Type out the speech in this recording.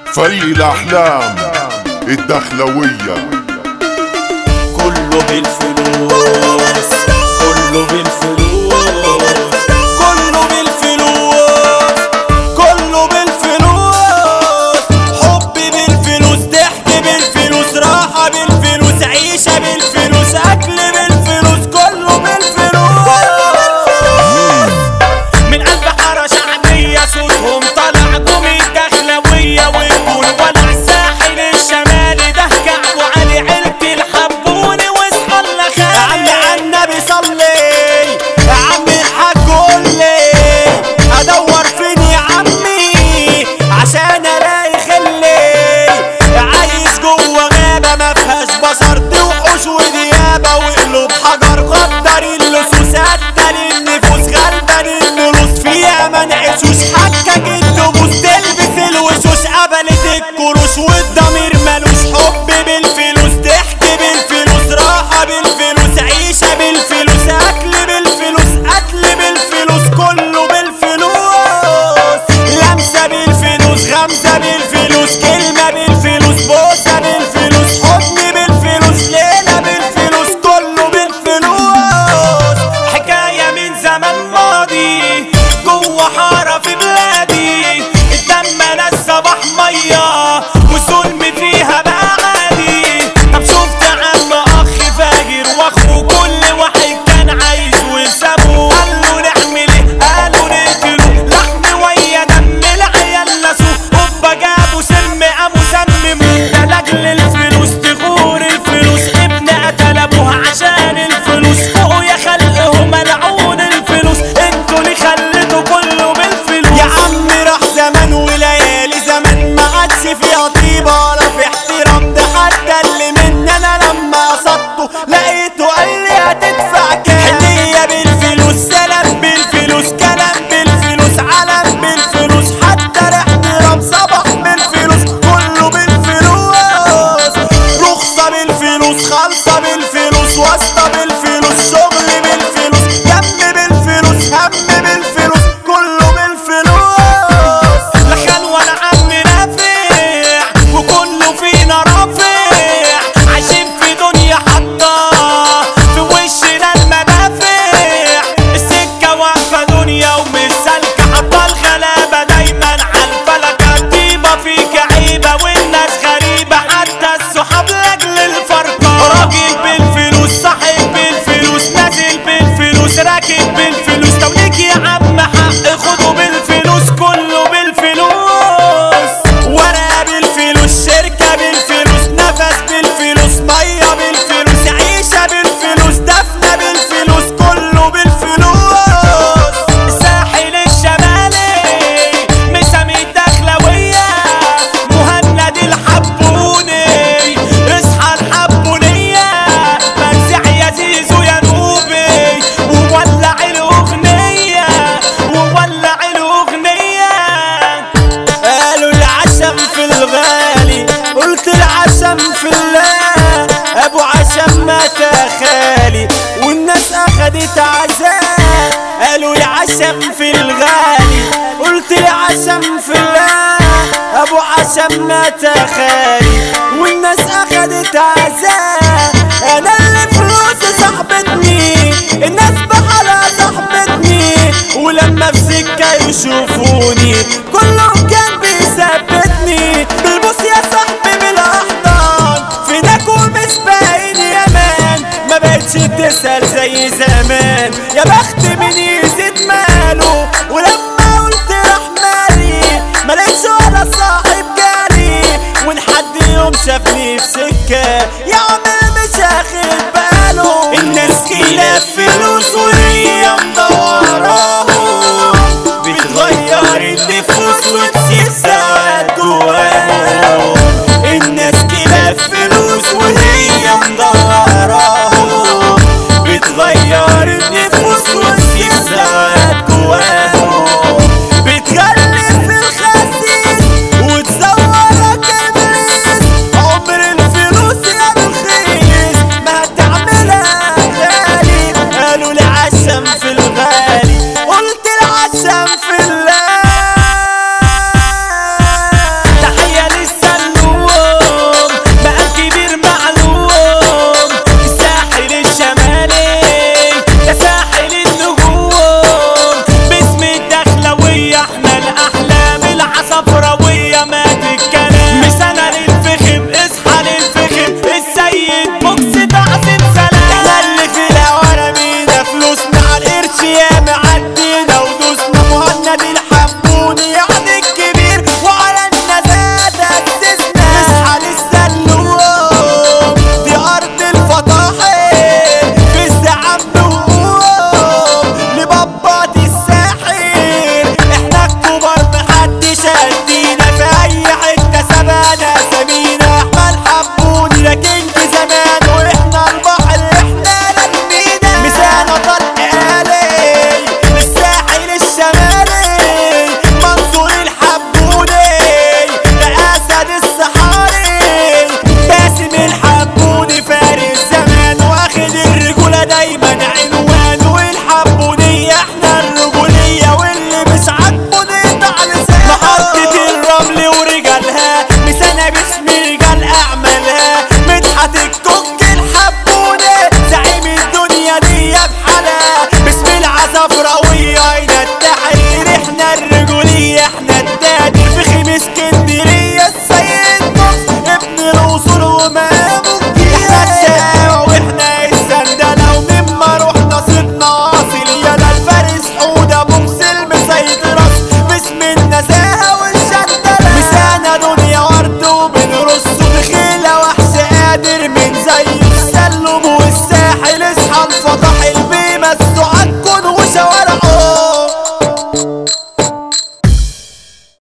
فريق الأحلام الدخلوية كله بالفلوس كله بالفلوس كله بالفلوس كله بالفلوس حب بالفلوس ضحك بالفلوس راحة بالفلوس عيشة بالفلوس أكل بالفلوس كله بالفلوس من قلب حارة شعبية صوتهم طلع قومي دخلوية ويقول ولع الساحل الشمالي ده كعب علي عيلة الحبوني واصحى لنا يا عم على النبي صلي يا عم الحاج قول لي ادور فين يا عمي عشان الاقي خلي عايز جوه غابة ما فيهاش بشر دي وحوش وديابة وقلوب حجر غدر اللصوص قتل النفوس غلبان النلوص فيها ما نعيشوش حكك الدبوس تلبس الوشوش قبلت الكروش والضمير ملوش حب بالفلوس ضحك بالفلوس راحة بالفلوس عيشة بالفلوس أكل بالفلوس قتل بالفلوس كله بالفلوس لمسة بالفلوس غمزة بالفلوس كلمة بالفلوس بوسة بالفلوس حضن بالفلوس ليلة بالفلوس كله بالفلوس حكاية من زمن ماضي جوه حارة في بلادي الدم ناس صباح مية والظلم فيها بقى عادي طب شفت عم اخ فاجر واخوه كل واحد كان عايز وسابه قالوا نعمل ايه قالوا نقتله لحم ويا دم العيال نسوه هوبا جابوا سم قاموا سمموه ده لاجل الفلوس تغور الفلوس ابن قتل ابوها عشان الفلوس فوق يا خلقه ملعون الفلوس انتوا اللي خليتوا كله بالفلوس يا عم راح زمان وليالي زمان ما عادش فيها طيبة ولا في احترام ده حتى اللي مني انا لما قصدته لقيته قال لي هتدفع كام حنية بالفلوس سلام بالفلوس كلام بالفلوس علم بالفلوس حتى الاحترام صبح بالفلوس كله بالفلوس رخصة بالفلوس خالصة بالفلوس واسطة بالفلوس شغل بالفلوس دم بالفلوس هم بالفلوس كله بالفلوس لا خان ولا عم نافع وكله فينا رافع عايشين في دنيا حطة في وشنا المدافع السكة واقفة دنيا ومش سالكة حاطة الغلابة دايما عالفلكة طيبة فيك عيبة والناس غريبة حتى الصحاب لاجل الفرقة راجل بالفلوس صاحب بالفلوس نازل بالفلوس راكب بالفلوس لو ليك يا عم حق خده بالفلوس كله بالفلوس ورقة بالفلوس شركة بالفلوس نفس بالفلوس مية بالفلوس عيشة بالفلوس دفنة بالفلوس كله بالفلوس الساحل الشمالي مسامي الدخلوية مهند الحبوني اصحى الحبونية منزع يا زيزو يا نوبي وولع الأغنية وولع الأغنية قالوا العشم في الغالي قلت العشم في الله ابو عشم مات خالي والناس اخدت عزاء قالوا العشم في الغالي قلت العشم في الله ابو عشم مات خالي والناس اخدت عزاء انا اللي فلوسي صاحبتني الناس بحالها صاحبتني ولما في سكة يشوفوني كلهم كان بيثبتني بالبوس يا صاحبي بالاحضان فينك ومش باين يا مان ما بقتش تسأل زي زمان يا بخت من